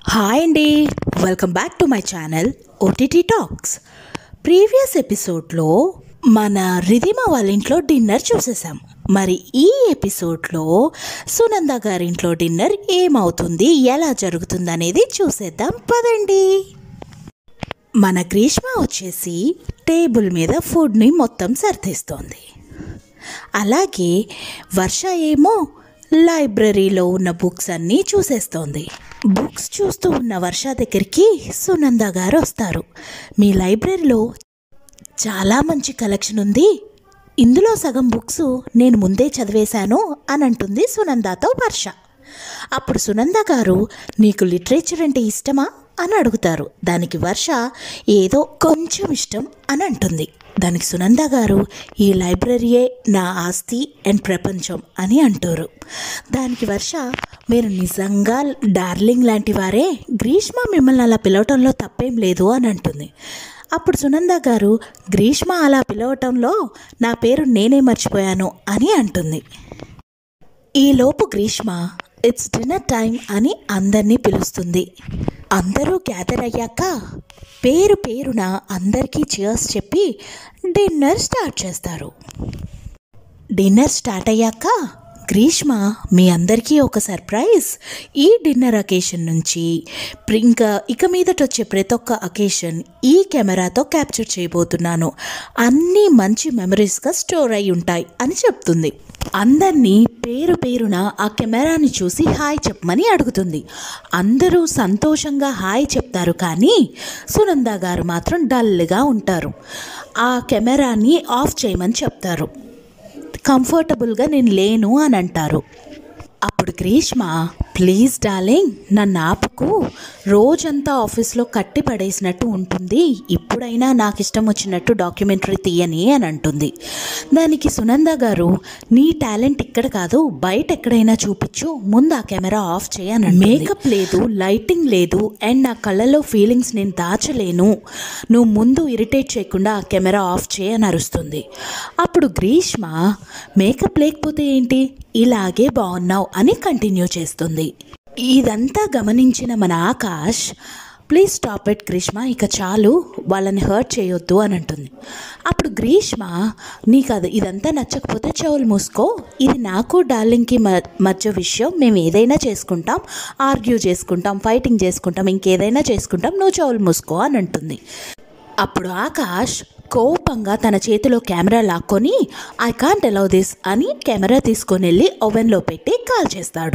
hi అండి welcome back to my channel OTT talks previous ఎపిసోడ్లో మన రిధిమ వాళ్ళ ఇంట్లో డిన్నర్ చూసేసాం మరి ఈ ఎపిసోడ్లో సునంద గారింట్లో డిన్నర్ ఏమవుతుంది ఎలా జరుగుతుంది అనేది చూసేద్దాం పదండి మన గ్రీష్మ వచ్చేసి టేబుల్ మీద ఫుడ్ని మొత్తం సర్దిస్తోంది అలాగే వర్ష ఏమో లైబ్రరీలో ఉన్న బుక్స్ అన్నీ చూసేస్తోంది బుక్స్ చూస్తూ ఉన్న వర్ష దగ్గరికి సునంద గారు వస్తారు మీ లైబ్రరీలో చాలా మంచి కలెక్షన్ ఉంది ఇందులో సగం బుక్స్ నేను ముందే చదివేశాను అని అంటుంది సునందతో వర్ష అప్పుడు సునంద గారు నీకు లిటరేచర్ అంటే ఇష్టమా అని అడుగుతారు దానికి వర్ష ఏదో కొంచెం ఇష్టం అని అంటుంది దానికి సునంద గారు ఈ లైబ్రరీయే నా ఆస్తి అండ్ ప్రపంచం అని అంటారు దానికి వర్ష మీరు నిజంగా డార్లింగ్ లాంటి వారే గ్రీష్మ మిమ్మల్ని అలా పిలవటంలో తప్పేం లేదు అని అంటుంది అప్పుడు సునంద గారు గ్రీష్మ అలా పిలవటంలో నా పేరు నేనే మర్చిపోయాను అని అంటుంది ఈలోపు గ్రీష్మ ఇట్స్ డిన్నర్ టైం అని అందరినీ పిలుస్తుంది అందరూ గ్యాదర్ అయ్యాక పేరు పేరున అందరికీ చియర్స్ చెప్పి డిన్నర్ స్టార్ట్ చేస్తారు డిన్నర్ స్టార్ట్ అయ్యాక గ్రీష్మ మీ అందరికీ ఒక సర్ప్రైజ్ ఈ డిన్నర్ అకేషన్ నుంచి ప్రి- ఇంకా ఇక మీదట వచ్చే ప్రతి ఒక్క అకేషన్ ఈ కెమెరాతో క్యాప్చర్ చేయబోతున్నాను అన్నీ మంచి మెమరీస్గా స్టోర్ అయి ఉంటాయి అని చెప్తుంది అందరినీ పేరు పేరున ఆ కెమెరాని చూసి హాయ్ చెప్పమని అడుగుతుంది అందరూ సంతోషంగా హాయ్ చెప్తారు కానీ సునంద గారు మాత్రం డల్గా ఉంటారు ఆ కెమెరాని ఆఫ్ చేయమని చెప్తారు కంఫర్టబుల్గా నేను లేను అని అంటారు అప్పుడు గ్రీష్మ ప్లీజ్ డార్లింగ్ నన్ను ఆపుకు రోజంతా ఆఫీస్లో కట్టి పడేసినట్టు ఉంటుంది ఇప్పుడైనా నాకు ఇష్టం వచ్చినట్టు డాక్యుమెంటరీ తీయని అని అంటుంది దానికి సునంద గారు నీ టాలెంట్ ఇక్కడ కాదు బయట ఎక్కడైనా చూపించు ముందు ఆ కెమెరా ఆఫ్ చేయని మేకప్ లేదు లైటింగ్ లేదు అండ్ నా కళ్ళలో ఫీలింగ్స్ నేను దాచలేను నువ్వు ముందు ఇరిటేట్ చేయకుండా ఆ కెమెరా ఆఫ్ చేయని అరుస్తుంది అప్పుడు గ్రీష్మ మేకప్ లేకపోతే ఏంటి ఇలాగే బాగున్నావు అని కంటిన్యూ చేస్తుంది ఇదంతా గమనించిన మన ఆకాష్ ప్లీజ్ స్టాప్ ఇట్ గ్రీష్మ ఇక చాలు వాళ్ళని హర్ట్ చేయొద్దు అని అంటుంది అప్పుడు గ్రీష్మ నీకు అది ఇదంతా నచ్చకపోతే చెవులు మూసుకో ఇది నాకు డార్లింగ్కి మ- మధ్య విషయం మేము ఏదైనా చేసుకుంటాం ఆర్గ్యూ చేసుకుంటాం ఫైటింగ్ చేసుకుంటాం ఇంకేదైనా చేసుకుంటాం నువ్వు చెవులు మూసుకో అని అంటుంది అప్పుడు ఆకాష్ కోపంగా తన చేతిలో కెమెరా లాక్కొని ఐ కాంట్ అలౌ దిస్ అని కెమెరా తీసుకొని వెళ్ళి ఓవెన్లో పెట్టి కాల్ చేస్తాడు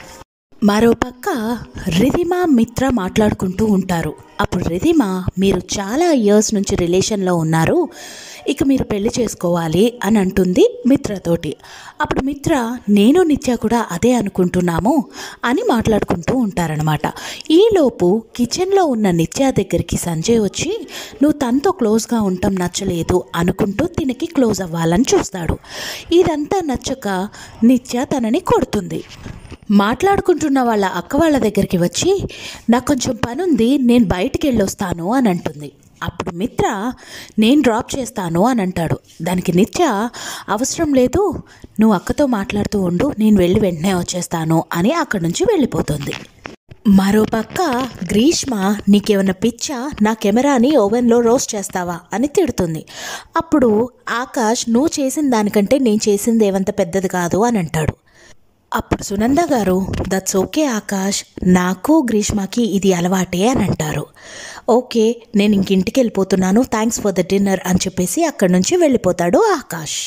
మరోపక్క రిధిమ మిత్ర మాట్లాడుకుంటూ ఉంటారు అప్పుడు రిధిమ మీరు చాలా ఇయర్స్ నుంచి రిలేషన్లో ఉన్నారు ఇక మీరు పెళ్లి చేసుకోవాలి అని అంటుంది మిత్రతోటి అప్పుడు మిత్ర నేను నిత్య కూడా అదే అనుకుంటున్నాము అని మాట్లాడుకుంటూ ఉంటారనమాట ఈలోపు కిచెన్లో ఉన్న నిత్య దగ్గరికి సంజయ్ వచ్చి నువ్వు తనతో క్లోజ్గా ఉండటం నచ్చలేదు అనుకుంటూ తినకి క్లోజ్ అవ్వాలని చూస్తాడు ఇదంతా నచ్చక నిత్య తనని కొడుతుంది మాట్లాడుకుంటున్న వాళ్ళ అక్క వాళ్ళ దగ్గరికి వచ్చి నాకు కొంచెం పని ఉంది నేను బయటికి వెళ్ళొస్తాను అని అంటుంది అప్పుడు మిత్ర నేను డ్రాప్ చేస్తాను అని అంటాడు దానికి నిత్య అవసరం లేదు నువ్వు అక్కతో మాట్లాడుతూ ఉండు నేను వెళ్ళి వెంటనే వచ్చేస్తాను అని అక్కడి నుంచి వెళ్ళిపోతుంది మరోపక్క గ్రీష్మ నీకేమైనా పిచ్చా నా కెమెరాని ఓవెన్లో రోస్ట్ చేస్తావా అని తిడుతుంది అప్పుడు ఆకాష్ నువ్వు చేసిన దానికంటే నేను చేసింది ఏమంత పెద్దది కాదు అని అంటాడు అప్పుడు సునంద గారు దట్స్ ఓకే ఆకాష్ నాకు గ్రీష్మకి ఇది అలవాటే అని అంటారు ఓకే నేను ఇంక ఇంటికి వెళ్ళిపోతున్నాను థ్యాంక్స్ ఫర్ ద డిన్నర్ అని చెప్పేసి అక్కడి నుంచి వెళ్ళిపోతాడు ఆకాష్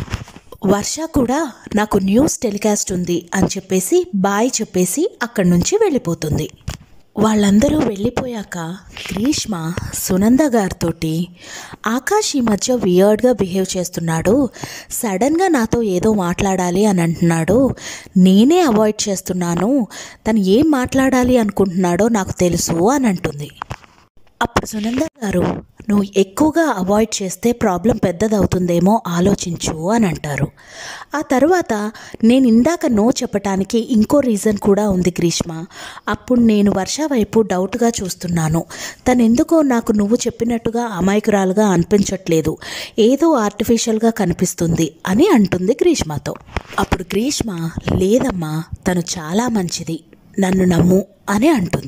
వర్ష కూడా నాకు న్యూస్ టెలికాస్ట్ ఉంది అని చెప్పేసి బాయ్ చెప్పేసి అక్కడి నుంచి వెళ్ళిపోతుంది వాళ్ళందరూ వెళ్ళిపోయాక గ్రీష్మ సునంద గారితోటి ఆకాష్ ఈ మధ్య వియర్డ్గా బిహేవ్ చేస్తున్నాడు సడన్గా నాతో ఏదో మాట్లాడాలి అని అంటున్నాడు నేనే అవాయిడ్ చేస్తున్నాను తను ఏం మాట్లాడాలి అనుకుంటున్నాడో నాకు తెలుసు అని అంటుంది అప్పుడు సునంద గారు నువ్వు ఎక్కువగా అవాయిడ్ చేస్తే ప్రాబ్లం పెద్దదవుతుందేమో ఆలోచించు అని అంటారు ఆ తర్వాత నేను ఇందాక నో చెప్పటానికి ఇంకో రీజన్ కూడా ఉంది గ్రీష్మ అప్పుడు నేను వర్ష వైపు డౌట్గా చూస్తున్నాను తను ఎందుకో నాకు నువ్వు చెప్పినట్టుగా అమాయకురాలుగా అనిపించట్లేదు ఏదో ఆర్టిఫిషియల్గా కనిపిస్తుంది అని అంటుంది గ్రీష్మతో అప్పుడు గ్రీష్మ లేదమ్మా తను చాలా మంచిది నన్ను నమ్ము అని అంటుంది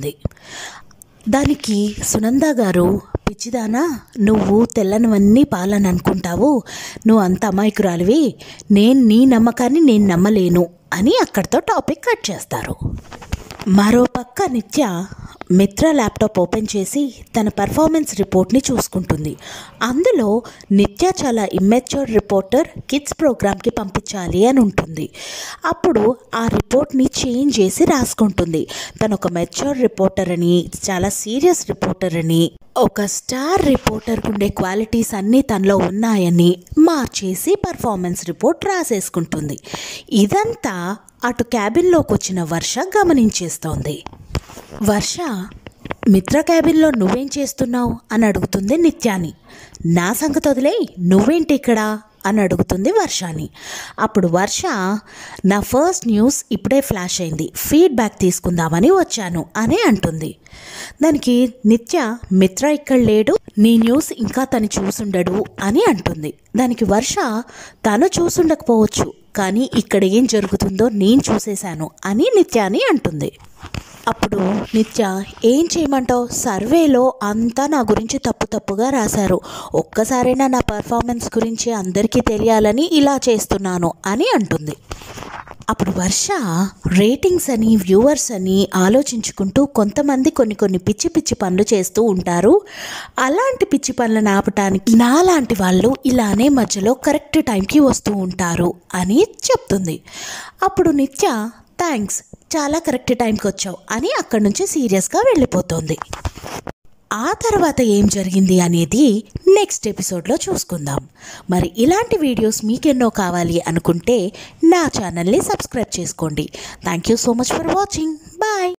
దానికి సునంద గారు పిచ్చిదానా నువ్వు తెల్లనివన్నీ పాలని అనుకుంటావు నువ్వు అంత అమాయకురాలివి నేను నీ నమ్మకాన్ని నేను నమ్మలేను అని అక్కడితో టాపిక్ కట్ చేస్తారు మరో పక్క నిత్య మిత్ర ల్యాప్టాప్ ఓపెన్ చేసి తన పర్ఫార్మెన్స్ రిపోర్ట్ని చూసుకుంటుంది అందులో నిత్య చాలా ఇమ్మెచ్యూర్ రిపోర్టర్ కిడ్స్ ప్రోగ్రామ్కి పంపించాలి అని ఉంటుంది అప్పుడు ఆ రిపోర్ట్ని చేంజ్ చేసి రాసుకుంటుంది తను ఒక మెచ్యూర్ రిపోర్టర్ అని చాలా సీరియస్ రిపోర్టర్ అని ఒక స్టార్ రిపోర్టర్కి ఉండే క్వాలిటీస్ అన్నీ తనలో ఉన్నాయని మార్చేసి పర్ఫార్మెన్స్ రిపోర్ట్ రాసేసుకుంటుంది ఇదంతా అటు క్యాబిన్లోకి వచ్చిన వర్ష గమనించేస్తోంది వర్ష మిత్ర క్యాబిన్లో నువ్వేం చేస్తున్నావు అని అడుగుతుంది నిత్యాని నా సంగతి వదిలే నువ్వేంటి ఇక్కడ అని అడుగుతుంది వర్షాని అప్పుడు వర్ష నా ఫస్ట్ న్యూస్ ఇప్పుడే ఫ్లాష్ అయింది ఫీడ్బ్యాక్ తీసుకుందామని వచ్చాను అని అంటుంది దానికి నిత్య మిత్ర ఇక్కడ లేడు నీ న్యూస్ ఇంకా తను చూసుండడు అని అంటుంది దానికి వర్ష తను చూసుండకపోవచ్చు కానీ ఇక్కడ ఏం జరుగుతుందో నేను చూసేశాను అని నిత్యాని అంటుంది అప్పుడు నిత్య ఏం చేయమంటావు సర్వేలో అంతా నా గురించి తప్పు తప్పుగా రాశారు ఒక్కసారైనా నా పర్ఫార్మెన్స్ గురించి అందరికీ తెలియాలని ఇలా చేస్తున్నాను అని అంటుంది అప్పుడు వర్ష రేటింగ్స్ అని వ్యూవర్స్ అని ఆలోచించుకుంటూ కొంతమంది కొన్ని కొన్ని పిచ్చి పిచ్చి పనులు చేస్తూ ఉంటారు అలాంటి పిచ్చి పనులను ఆపటానికి నాలాంటి వాళ్ళు ఇలానే మధ్యలో కరెక్ట్ టైంకి వస్తూ ఉంటారు అని చెప్తుంది అప్పుడు నిత్య థ్యాంక్స్ చాలా కరెక్ట్ టైంకి వచ్చావు అని అక్కడి నుంచి సీరియస్గా వెళ్ళిపోతుంది ఆ తర్వాత ఏం జరిగింది అనేది నెక్స్ట్ ఎపిసోడ్లో చూసుకుందాం మరి ఇలాంటి వీడియోస్ మీకెన్నో కావాలి అనుకుంటే నా ఛానల్ని సబ్స్క్రైబ్ చేసుకోండి thank you so much for watching bye